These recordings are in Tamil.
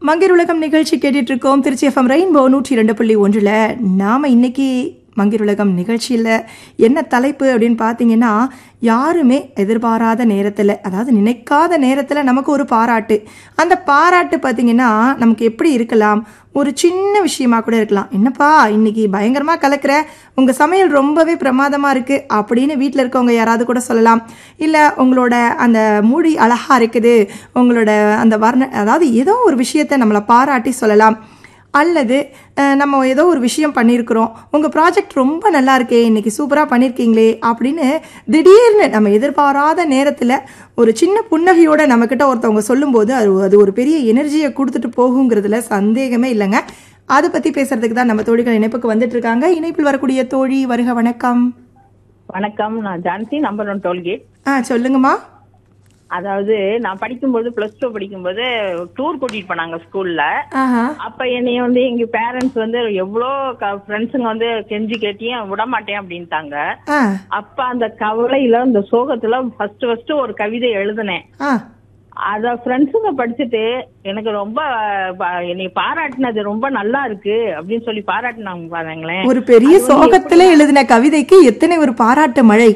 மங்கிர் உலகம் நிகழ்ச்சி கேட்டுட்டு இருக்கோம் திருச்சி எஃப்எம் ரெயின்போ நூற்றி இரண்டு புள்ளி ஒன்றில் நாம் இன்னைக்கு மங்கிர் உலகம் நிகழ்ச்சியில் என்ன தலைப்பு அப்படின்னு பார்த்தீங்கன்னா யாருமே எதிர்பாராத நேரத்தில் அதாவது நினைக்காத நேரத்தில் நமக்கு ஒரு பாராட்டு அந்த பாராட்டு பார்த்தீங்கன்னா நமக்கு எப்படி இருக்கலாம் ஒரு சின்ன விஷயமா கூட இருக்கலாம் என்னப்பா இன்னைக்கு பயங்கரமாக கலக்கிற உங்கள் சமையல் ரொம்பவே பிரமாதமாக இருக்குது அப்படின்னு வீட்டில் இருக்கவங்க யாராவது கூட சொல்லலாம் இல்லை உங்களோட அந்த மூடி அழகாக இருக்குது உங்களோட அந்த வர்ண அதாவது ஏதோ ஒரு விஷயத்தை நம்மளை பாராட்டி சொல்லலாம் அல்லது அஹ், நம்ம ஏதோ ஒரு விஷயம் பண்ணியிருக்கிறோம் உங்கள் ப்ராஜெக்ட் ரொம்ப நல்லா இருக்கே இன்னைக்கு சூப்பராக பண்ணியிருக்கீங்களே அப்படின்னு திடீர்னு நம்ம எதிர்பாராத நேரத்தில் ஒரு சின்ன புன்னகையோட நம்மக்கிட்ட ஒருத்தவங்க சொல்லும்போது அது அது ஒரு பெரிய எனர்ஜியை கொடுத்துட்டு போகுங்கிறதுல சந்தேகமே இல்லைங்க அதை பற்றி பேசுறதுக்கு தான் நம்ம தோழிகள் இணைப்புக்கு வந்துட்டு இருக்காங்க இணைப்பில் வரக்கூடிய தோழி வருக வணக்கம் வணக்கம் நான் ஜான்சி நம்பர் ஒன் டோல்கேட் ஆ சொல்லுங்கம்மா அதாவது நான் படிக்கும்போது பிளஸ் டூ படிக்கும்போது டூர் கூட்டிட்டு போனாங்க ஸ்கூல்ல ஆஹா அப்ப என்னைய வந்து எங்க பேரண்ட்ஸ் வந்து எவ்வளோ ஃப்ரெண்ட்ஸுங்க வந்து கெஞ்சி கேட்டியும் விட மாட்டேன் அப்படின்ட்டாங்க ஆ அப்ப அந்த கவலையில இந்த சோகத்துல ஃபர்ஸ்ட் ஃபர்ஸ்ட் ஒரு கவிதை எழுதினேன் ஆ அத ஃப்ரெண்ட்ஸுங்க படிச்சுட்டு எனக்கு ரொம்ப ப- என்னை பாராட்டினது ரொம்ப நல்லா இருக்கு அப்படின்னு சொல்லி பாராட்டினாங்க பாருங்களேன் ஒரு பெரிய சோகத்துல எழுதின கவிதைக்கு எத்தனை ஒரு பாராட்டு மழை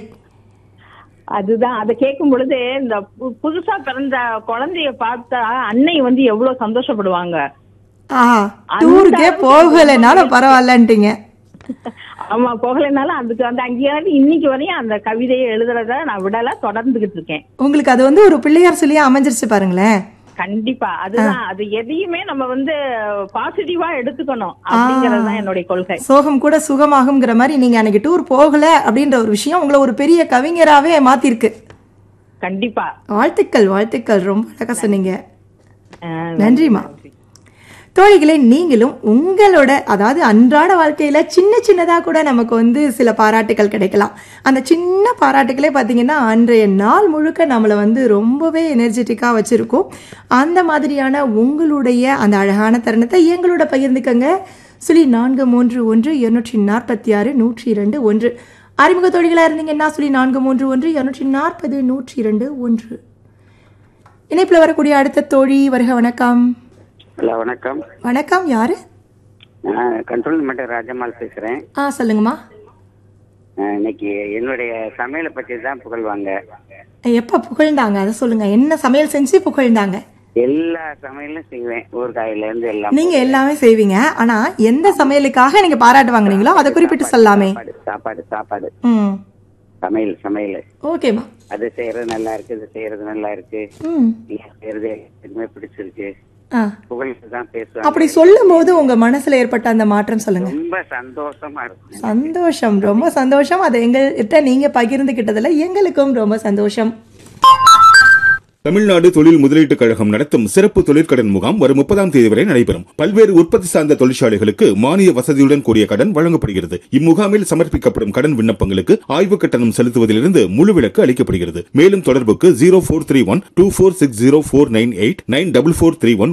அதுதான் அதை கேட்கும் பொழுது இந்த பு- புதுசா பிறந்த குழந்தைய பார்த்தா அன்னை வந்து எவ்வளவு சந்தோஷப்படுவாங்க ஆஹா அந்த டூருக்கே அளவுக்கு போகலைனாலும் பரவாயில்லன்ட்டீங்க ஆமா போகலைனாலும் அதுக்கு வந்து அங்கேயாவது இன்னைக்கு வரையும் அந்த கவிதையை எழுதுறத நான் விடல தொடர்ந்துகிட்டு இருக்கேன் உங்களுக்கு அது வந்து ஒரு பிள்ளையார் சொல்லியே அமைஞ்சிருச்சு பாருங்களேன் கண்டிப்பா அதுதான் அது எதையுமே நம்ம வந்து பாசிட்டிவா எடுத்துக்கணும் அப்படிங்கறது தான் என்னுடைய கொள்கை சோகம் கூட சுகமாகுங்கிற மாதிரி நீங்க அன்னைக்கு டூர் போகல அப்படின்ற ஒரு விஷயம் உங்களை ஒரு பெரிய கவிஞராவே மாத்திருக்கு கண்டிப்பா வாழ்த்துக்கள் வாழ்த்துக்கள் ரொம்ப அழகா சொன்னீங்க அஹ், நன்றிம்மா தோழிகளே நீங்களும் உங்களோட அதாவது அன்றாட வாழ்க்கையில சின்ன சின்னதா கூட நமக்கு வந்து சில பாராட்டுகள் கிடைக்கலாம் அந்த சின்ன பாராட்டுகளே பார்த்தீங்கன்னா அன்றைய நாள் முழுக்க நம்மளை வந்து ரொம்பவே எனர்ஜெட்டிக்காக வச்சிருக்கும் அந்த மாதிரியான உங்களுடைய அந்த அழகான தருணத்தை எங்களோட பகிர்ந்துக்கங்க சொல்லி நான்கு மூன்று ஒன்று இருநூற்றி நாற்பத்தி ஆறு நூற்றி இரண்டு ஒன்று அறிமுக தோழிகளாக இருந்தீங்கன்னா சொல்லி நான்கு மூன்று ஒன்று இருநூற்றி நாற்பது நூற்றி இரண்டு ஒன்று இணைப்பில் வரக்கூடிய அடுத்த தோழி வருக வணக்கம் ஹலோ வணக்கம் வணக்கம் யாரு நான் கண்ட்ரோல் மட்டும் ராஜம்மாள் பேசுறேன் ஆ சொல்லுங்கம்மா அஹ் இன்னைக்கு என்னுடைய சமையலை பத்தி தான் புகழ்வாங்க எப்ப புகழ்ந்தாங்க அதை சொல்லுங்க என்ன சமையல் செஞ்சு புகழ்ந்தாங்க எல்லா சமையலும் செய்வேன் ஊறுகாயில இருந்து எல்லாம் நீங்க எல்லாமே செய்வீங்க ஆனா எந்த சமையலுக்காக நீங்க பாராட்டு வாங்குனீங்களோ அதை குறிப்பிட்டு சொல்லாமே சாப்பாடு சாப்பாடு சாப்பாடு ம் சமையல் சமையல் ஓகேம்மா அது செய்யறது நல்லா இருக்கு இது செய்யறது நல்லா இருக்கு ம் நீங்க செய்யறது எதுவுமே பிடிச்சிருக்கு ஆ புகழ்ந்து தான் பேசுவாங்க அப்படி சொல்லும் போது உங்க மனசுல ஏற்பட்ட அந்த மாற்றம் சொல்லுங்க ரொம்ப சந்தோஷமா இருக்கும் சந்தோஷம் ரொம்ப சந்தோஷம் அதை எங்கள்கிட்ட நீங்க பகிர்ந்துகிட்டதுல எங்களுக்கும் ரொம்ப சந்தோஷம் தமிழ்நாடு தொழில் முதலீட்டுக் கழகம் நடத்தும் சிறப்பு தொழிற்கடன் முகாம் வரும் முப்பதாம் தேதி வரை நடைபெறும் பல்வேறு உற்பத்தி சார்ந்த தொழிற்சாலைகளுக்கு மானிய வசதியுடன் கூடிய கடன் வழங்கப்படுகிறது இம்முகாமில் சமர்ப்பிக்கப்படும் கடன் விண்ணப்பங்களுக்கு ஆய்வு கட்டணம் செலுத்துவதிலிருந்து முழு விலக்கு அளிக்கப்படுகிறது மேலும் தொடர்புக்கு zero four three one two four six zero four nine eight nine double four three one